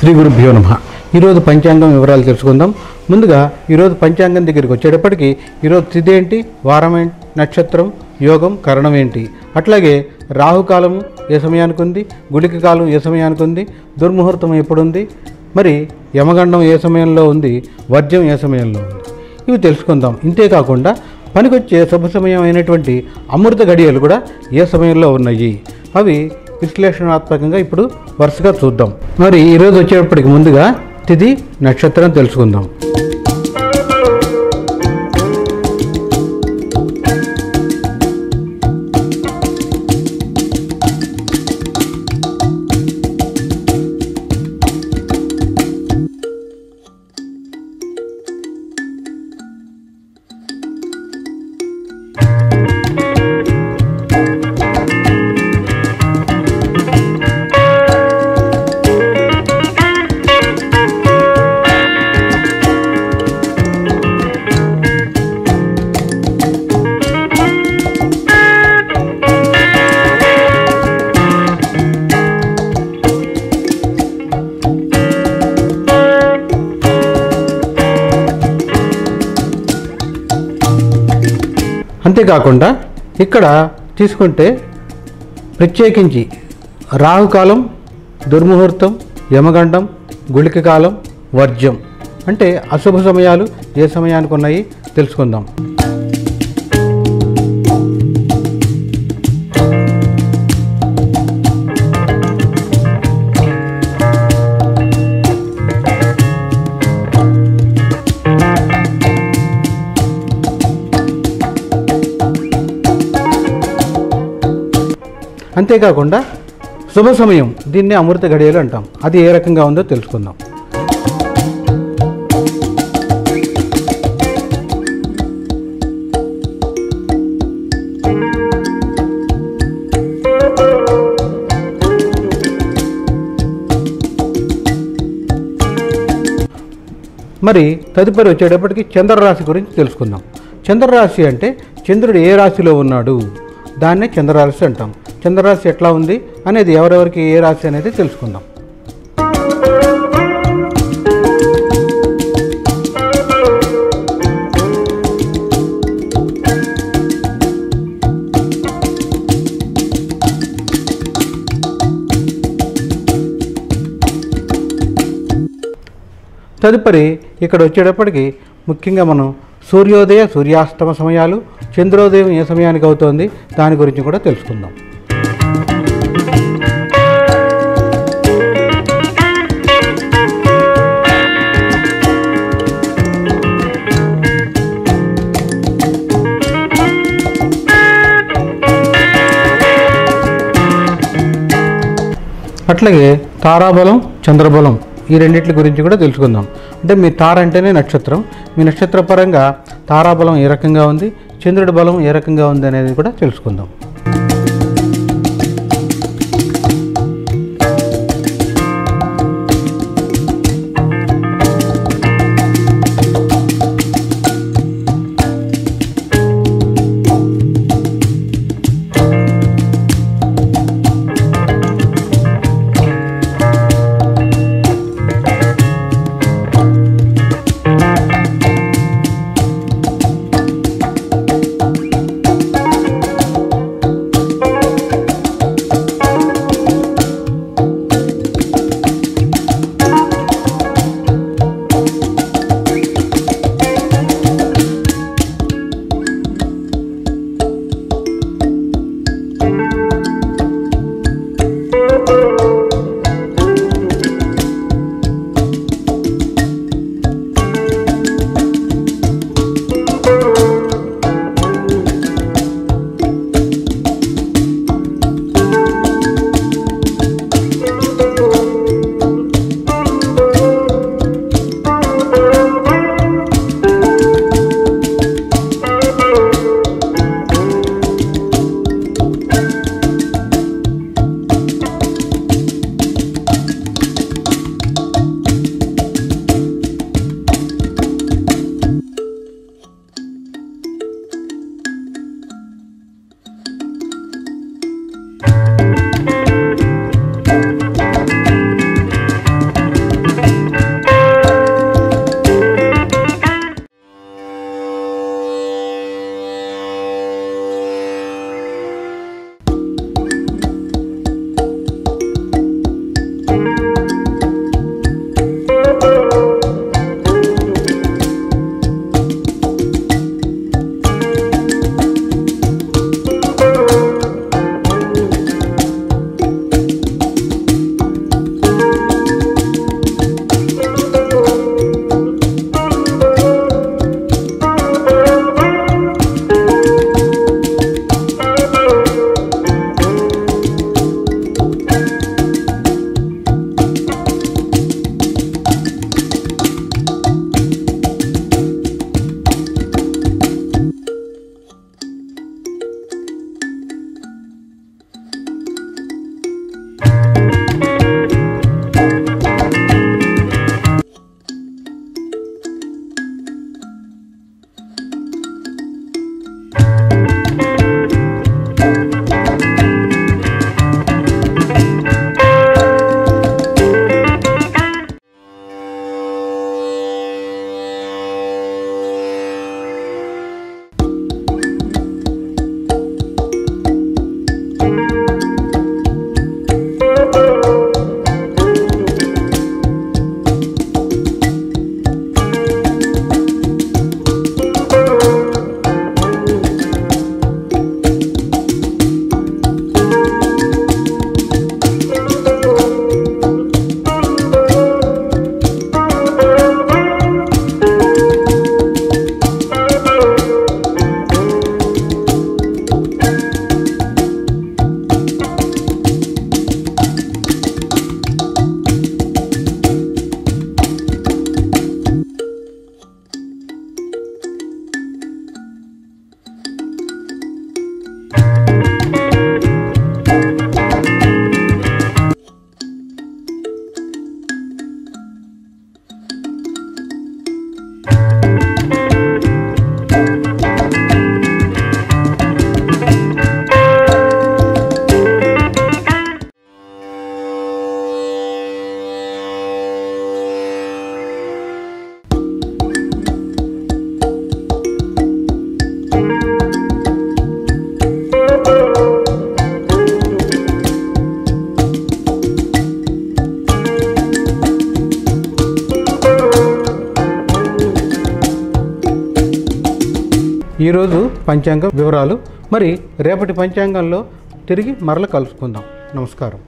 శ్రీ గురుభ్యో నమ ఈరోజు పంచాంగం వివరాలు తెలుసుకుందాం ముందుగా ఈరోజు పంచాంగం దగ్గరికి వచ్చేటప్పటికి ఈరోజు తిథి ఏంటి వారం ఏంటి నక్షత్రం యోగం కరణం ఏంటి అట్లాగే రాహుకాలం ఏ సమయానికి ఉంది గుళిక కాలం ఏ సమయానికి ఉంది దుర్ముహూర్తం ఎప్పుడుంది మరి యమగండం ఏ సమయంలో ఉంది వర్జ్యం ఏ సమయంలో ఉంది ఇవి తెలుసుకుందాం ఇంతేకాకుండా పనికొచ్చే శుభ సమయం అయినటువంటి అమృత గడియలు కూడా ఏ సమయంలో ఉన్నాయి అవి విశ్లేషణాత్మకంగా ఇప్పుడు వరుసగా చూద్దాం మరి ఈరోజు వచ్చేటప్పటికి ముందుగా తిథి నక్షత్రం తెలుసుకుందాం అంతేకాకుండా ఇక్కడ తీసుకుంటే ప్రత్యేకించి రాహుకాలం దుర్ముహూర్తం యమగండం గుళిక కాలం వర్జ్యం అంటే అశుభ సమయాలు ఏ సమయానికి ఉన్నాయి తెలుసుకుందాం అంతేకాకుండా శుభ సమయం దీన్ని అమృత గడియలు అంటాం అది ఏ రకంగా ఉందో తెలుసుకుందాం మరి తదుపరి వచ్చేటప్పటికి చంద్రరాశి గురించి తెలుసుకుందాం చంద్రరాశి అంటే చంద్రుడు ఏ రాశిలో ఉన్నాడు దాన్నే చంద్రరాశి అంటాం చంద్రరాశి ఎట్లా ఉంది అనేది ఎవరెవరికి ఏ రాశి అనేది తెలుసుకుందాం తదుపరి ఇక్కడ వచ్చేటప్పటికి ముఖ్యంగా మనం సూర్యోదయ సూర్యాస్తమ సమయాలు చంద్రోదయం ఏ సమయానికి అవుతోంది దాని గురించి కూడా తెలుసుకుందాం అట్లాగే తారాబలం చంద్రబలం ఈ రెండింటి గురించి కూడా తెలుసుకుందాం అంటే మీ తార అంటేనే నక్షత్రం మీ నక్షత్ర పరంగా తారాబలం ఏ రకంగా ఉంది చంద్రుడి బలం ఏ రకంగా ఉంది అనేది కూడా తెలుసుకుందాం ఈరోజు పంచాంగం వివరాలు మరి రేపటి పంచాంగంలో తిరిగి మరల కలుసుకుందాం నమస్కారం